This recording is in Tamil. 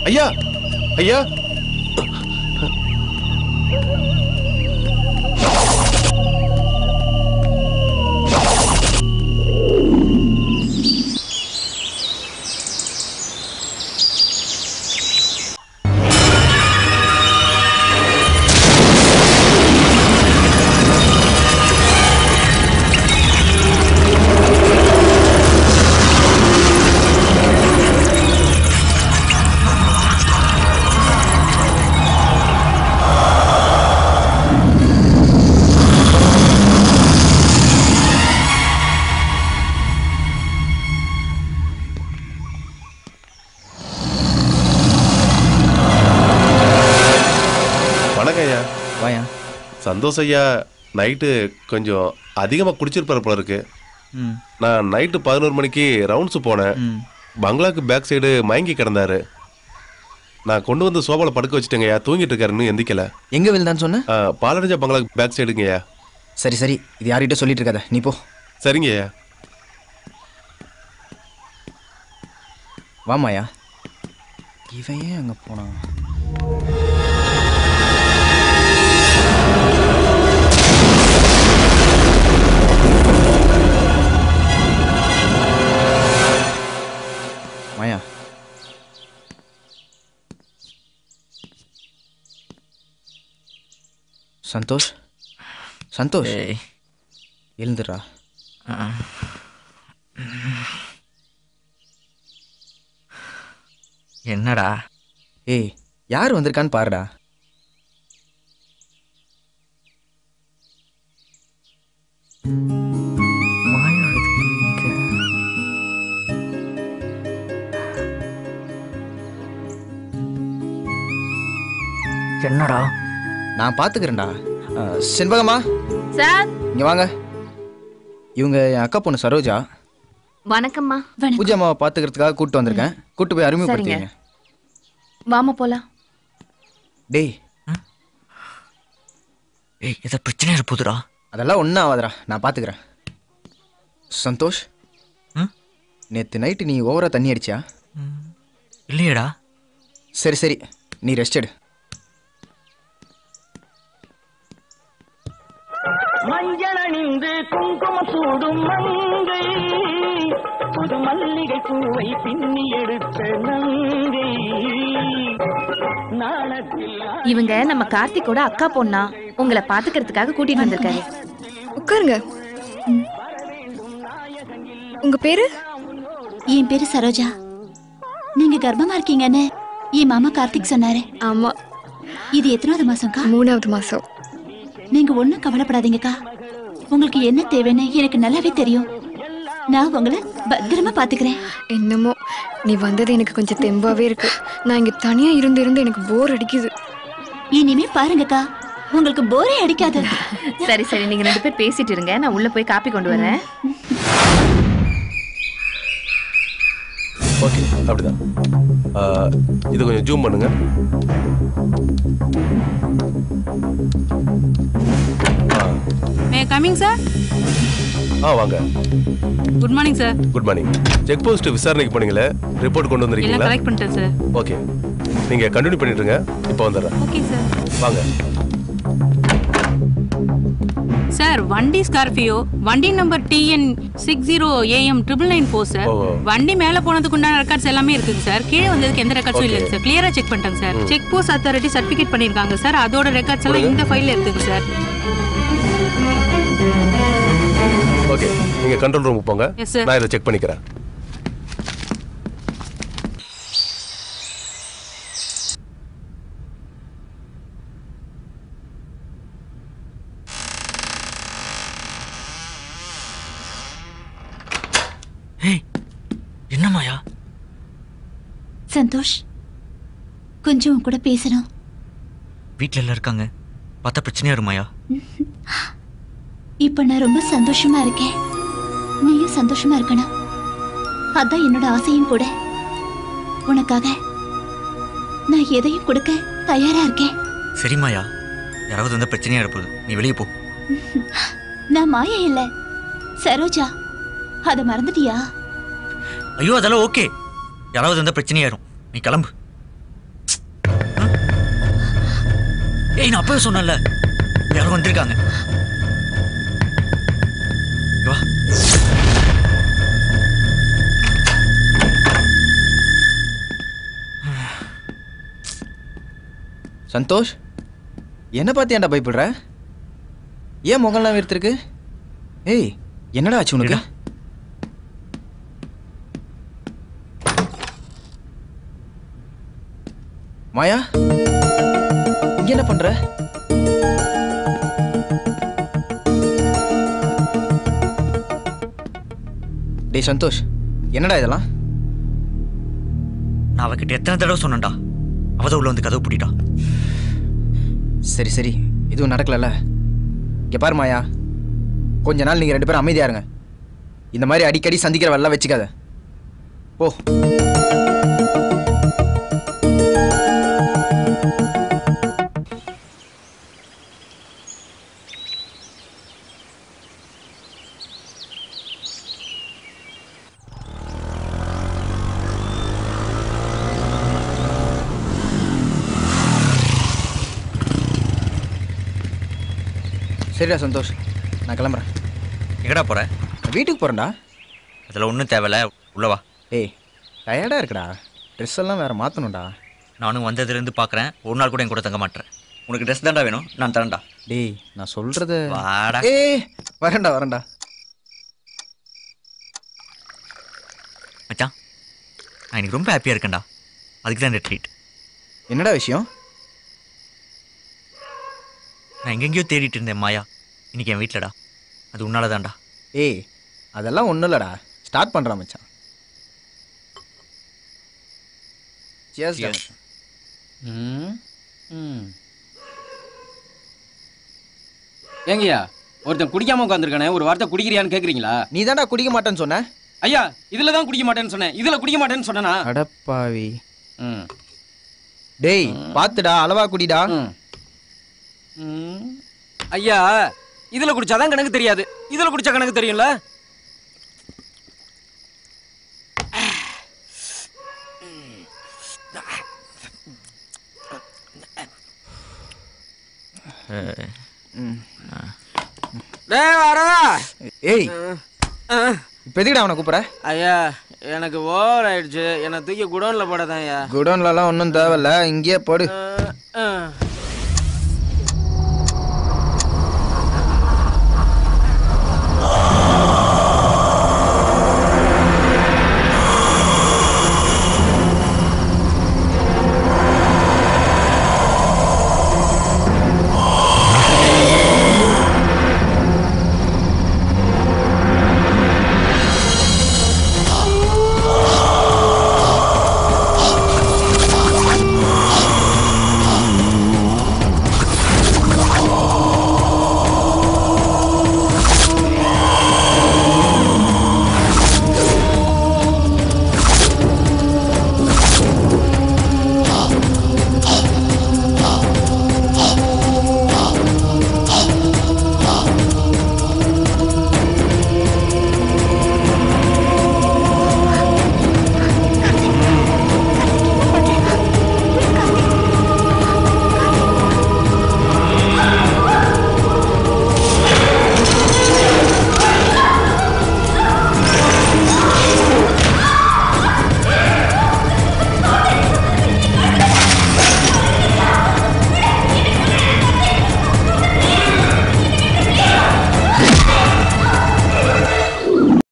ஐயா ஐயா வணக்கம் ஐயா வாயா சந்தோஷ் ஐயா நைட்டு கொஞ்சம் அதிகமாக குடிச்சிருப்பாரு போல இருக்கு ம் நான் நைட்டு பதினோரு மணிக்கு ரவுண்ட்ஸ் போனேன் ம் பங்களாக்கு பேக் சைடு மயங்கி கிடந்தாரு நான் கொண்டு வந்து சோபால படுக்க வச்சுட்டேங்கய்யா தூங்கிட்டு இருக்காரு இன்னும் எந்திக்கல எங்கே விழுந்தான்னு சொன்ன ஆ, பாலடைஞ்ச பங்களாக்கு பேக் சைடுங்கய்யா சரி சரி இது யார்கிட்ட சொல்லிட்டு இருக்காத நீ போ சரிங்கய்யா வாமாயா இவன் ஏன் அங்கே போனான் மாயா சந்தோஷ் சந்தோஷ் ஏய் எழுந்துடுறா என்னடா ஏய் யார் வந்திருக்கான்னு பாருடா மாயா எதுக்கு இங்க? என்னடா நான் பார்த்துக்கிறேன்டா ஆ, செண்பகம்மா சார் இங்கே வாங்க இவங்க என் அக்கா பொண்ணு சரோஜா வணக்கம்மா பூஜா அம்மாவை பார்த்துக்கிறதுக்காக கூப்பிட்டு வந்திருக்கேன் கூப்பிட்டு போய் அறிமுகப்படுத்திங்க வாமா போலாம் டேய் ஏய் ஏதோ பிரச்சனை இருப்பதுடா அதெல்லாம் ஒன்றும் ஆகாதடா நான் பார்த்துக்கிறேன் சந்தோஷ் ம்? நேற்று நைட்டு நீ ஓவரா தண்ணி அடிச்சியா இல்லையேடா சரி சரி நீ ரெஸ்ட் எடு மஞ்சள் அணிந்து குங்குமம் சூடும் மங்கை புது மல்லிகை பூவை பின்னி எடுத்த நங்கை நாணத்தில் இவங்க நம்ம கார்த்திக்கோட அக்கா பொண்ணா உங்களை பாத்துக்கிறதுக்காக கூட்டிட்டு வந்திருக்காரு உட்காருங்க ம். உங்க பேரு என் பேரு சரோஜா நீங்க கர்ப்பமா இருக்கீங்கன்னு என் மாமா கார்த்திக் சொன்னாரு ஆமா இது எத்தனாவது மாசம்க்கா மூணாவது மாசம் நீங்க ஒண்ணும் கவலைப்படாதீங்கக்கா உங்களுக்கு என்ன தேவைன்னு எனக்கு நல்லாவே தெரியும் நான் உங்களை பத்திரமா பாத்துக்கிறேன் என்னமோ நீ வந்தது எனக்கு கொஞ்சம் தெம்பாவே இருக்கு நான் இங்க தனியா இருந்து இருந்து எனக்கு போர் அடிக்குது இனிமே பாருங்கக்கா உங்களுக்கு போரே அடிக்காது சரி சரி நீங்க ரெண்டு பேர் பேசிட்டு இருங்க நான் உள்ள போய் காப்பி கொண்டு வரேன் ஓகே அப்படிதான் ஆ, இது கொஞ்சம் ஜூம் பண்ணுங்க ஆ, மே கமிங் சார் ஆ வாங்க good morning sir good morning check post விசாரணைக்கு போனீங்களே ரிப்போர்ட் கொண்டு எல்லாம் வந்திருக்கீங்களா கலெக்ட் பண்ணிட்டேன் சார் ஓகே நீங்க கண்டினியூ பண்ணிட்டு இருங்க இப்போ வந்துடுறேன் ஓகே சார் வாங்க சார் வண்டி ஸ்கார்பியோ வண்டி number TN six zero AM triple nine four sir ஓ. வண்டி மேல போனதுக்கு உண்டான ரெக்கார்ட்ஸ் எல்லாமே இருக்குங்க சார் கீழே வந்ததுக்கு எந்த ரெக்கார்ட்ஸும் Okay. இல்லைங்க சார் கிளியரா செக் பண்ணிட்டேங்க sir check post authority certificate பண்ணிருக்காங்க சார் அதோட ரெக்கார்ட்ஸ் எல்லாம் இந்த ஃபைல்ல இருக்குங்க சார் ஓகே நீங்க கண்ட்ரோல் ரூம் போங்க Yes, sir. நான் இதை செக் பண்ணிக்கிறேன் ஏய் என்ன மாயா சந்தோஷ் கொஞ்சம் உன் கூட பேசணும் வீட்ல எல்லாம் இருக்காங்க பார்த்தா பிரச்சனையா இருமாயா இப்ப நான் ரொம்ப சந்தோஷமா இருக்கேன் நீயும் சந்தோஷமா இருக்கணும் அதான் என்னோட ஆசையும் கூட உனக்காக நான் எதையும் கொடுக்க தயாரா இருக்கேன் சரி மாயா யாராவது வந்தா பிரச்சனையா இருப்பது நீ வெளியே போ நான் மாயா இல்ல சரோஜா அத மறந்துட்டியா ஐயோ அதெல்லாம் ஓகே யாராவது வந்தா பிரச்சனையாயிரும் நீ கிளம்பு ஏய் நான் அப்பவே சொன்னேன்ல யாரும் வந்திருக்காங்க இங்க வா சந்தோஷ் என்ன பார்த்து ஏன்டா பயப்படுற ஏன் முகம்லாம் வெறுத்திருக்கு ஏய் என்னடா ஆச்சு உனக்கு இருடா. மாயா இங்க என்ன பண்ற டேய் சந்தோஷ் என்னடா இதெல்லாம் நான் அவகிட்ட எத்தனை தடவை சொன்னேன்டா அவதான் உள்ள வந்து கதவு பூட்டிட்டா சரி சரி எதுவும் நடக்கலல்ல இங்க பாரு மாயா கொஞ்ச நாள் நீங்க ரெண்டு பேரும் அமைதியா இருங்க இந்த மாதிரி அடிக்கடி சந்திக்கிற வெள்ளம் வச்சுக்காத போ சரிடா சந்தோஷ் நான் கிளம்புறேன் எங்கடா போற நான் வீட்டுக்கு போறேன்டா அதில் ஒன்றும் தேவையில்ல உள்ள வா ஏய் டயர்டாக இருக்குடா ட்ரெஸ் எல்லாம் வேற மாற்றணும்டா நானும் வந்ததுலேருந்து பார்க்குறேன் ஒரு நாள் கூட என் கூட தங்க மாட்டேன் உனக்கு ட்ரெஸ் தான்டா வேணும் நான் தரேன்டா டேய் நான் சொல்றது வாடா ஏய் வரேன்டா வரேன்டா மச்சான் நான் இன்னைக்கு ரொம்ப ஹாப்பியாக இருக்கேன்டா அதுக்கு தான் இந்த ட்ரீட் என்னடா விஷயம் நான் எங்கெங்கேயோ தேடிட்டு இருந்தேன் மாயா இன்னைக்கு என் வீட்டிலடா அது உன்னால தான்டா ஏய் அதெல்லாம் ஒன்றும் இல்லைடா ஸ்டார்ட் பண்ணுறான் மச்சான் Cheers டா Cheers. மச்சான். ம் ம் ஏங்கய்யா ஒருத்தன் குடிக்காம உட்காந்துருக்கானே ஒரு வார்த்தை குடிக்கிறியான்னு கேக்குறீங்களா நீ தான்டா குடிக்க மாட்டேன்னு சொன்ன ஐயா இதுல தான் குடிக்க மாட்டேன்னு சொன்னேன் இதுல குடிக்க மாட்டேன்னு சொன்னனா அடப்பாவி ம் டேய் பாத்துடா அளவா குடிடா ம். ம். ஐயா இதுல குடிச்சாதான் கணக்கு தெரியாது இதுல குடிச்சா கணக்கு தெரியும்ல டேய் வரதா ஏய் இப்போ எதுக்குடா அவனை கூப்பிட்ற ஐயா எனக்கு ஓவர் ஆயிடுச்சு என்னை தூக்கி குடோன்ல போடாதான் ஐயா குடோன்லலாம் ஒன்றும் தேவையில்ல இங்கேயே போடு அஹ், அஹ்.